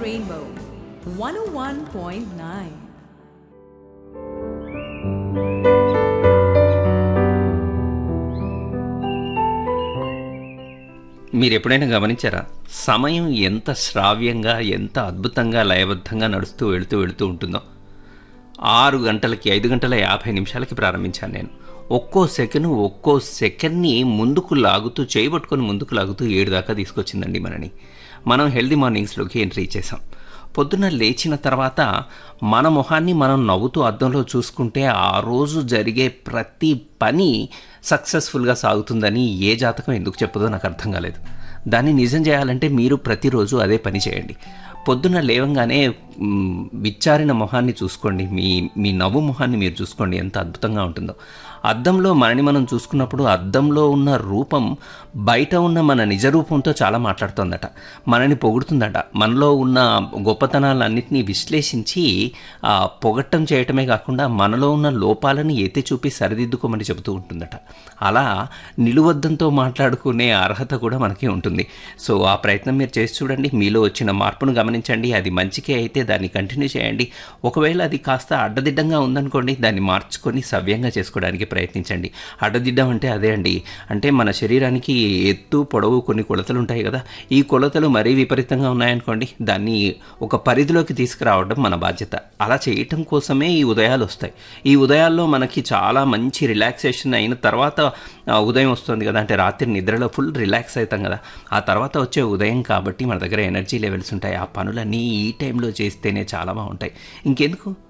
Rainbow 101.9. మీరు ఎప్పుడైనా గమనించారా సమయం ఎంత శ్రావ్యంగా ఎంత అద్భుతంగా లయబద్ధంగా నడుస్తూ వెళుతూ వెళుతూ ఉంటుందో ఆరు గంటలకి ఐదు గంటల యాభై నిమిషాలకి ప్రారంభించాను నేను ఒక్కో సెకండ్ ఒక్కో సెకండ్ని ముందుకు లాగుతూ చేయబట్టుకొని ముందుకు లాగుతూ ఏడు దాకా తీసుకొచ్చిందండి మనని మనం హెల్దీ మార్నింగ్స్లోకి ఎంట్రీ చేసాం పొద్దున లేచిన తర్వాత మన మొహాన్ని మనం నవ్వుతూ అద్దంలో చూసుకుంటే ఆ రోజు జరిగే ప్రతి పని సక్సెస్ఫుల్గా సాగుతుందని ఏ జాతకం ఎందుకు చెప్పదో నాకు అర్థం కాలేదు దాన్ని నిజం చేయాలంటే మీరు ప్రతిరోజు అదే పని చేయండి పొద్దున లేవంగానే మ్, విచ్చారిన మొహాన్ని చూసుకోండి మీ మీ నవ్వు మొహాన్ని మీరు చూసుకోండి ఎంత అద్భుతంగా ఉంటుందో అద్దంలో మనని మనం చూసుకున్నప్పుడు అద్దంలో ఉన్న రూపం బయట ఉన్న మన నిజ రూపంతో చాలా మాట్లాడుతుందట మనని పొగుడుతుందట మనలో ఉన్న గొప్పతనాలన్నింటినీ విశ్లేషించి ఆ, పొగట్టం చేయటమే కాకుండా మనలో ఉన్న లోపాలను ఎత్తి చూపి సరిదిద్దుకోమని చెబుతూ ఉంటుందట అలా నిలువద్దంతో మాట్లాడుకునే అర్హత కూడా మనకి ఉంటుంది సో ఆ ప్రయత్నం మీరు చేసి చూడండి మీలో వచ్చిన మార్పును గమనించండి అది మంచికే అయితే దాన్ని కంటిన్యూ చేయండి ఒకవేళ అది కాస్త అడ్డదిడ్డంగా ఉందనుకోండి దాన్ని మార్చుకొని సవ్యంగా చేసుకోవడానికి ప్రయత్నించండి అడ్డదిడ్డం అంటే అదే అండి అంటే మన శరీరానికి ఎత్తు పొడవు కొన్ని కొలతలు ఉంటాయి కదా ఈ కొలతలు మరీ విపరీతంగా ఉన్నాయనుకోండి దాన్ని ఒక పరిధిలోకి తీసుకురావడం మన బాధ్యత అలా చేయటం కోసమే ఈ ఉదయాలు వస్తాయి ఈ ఉదయాల్లో మనకి చాలా మంచి రిలాక్సేషన్ అయిన తర్వాత ఆ, ఉదయం వస్తుంది కదా అంటే రాత్రి నిద్రలో ఫుల్ రిలాక్స్ అవుతాం కదా ఆ తర్వాత వచ్చే ఉదయం కాబట్టి మన దగ్గర ఎనర్జీ లెవెల్స్ ఉంటాయి ఆ పనులన్నీ ఈ టైంలో చేస్తేనే చాలా బాగుంటాయి ఇంకెందుకు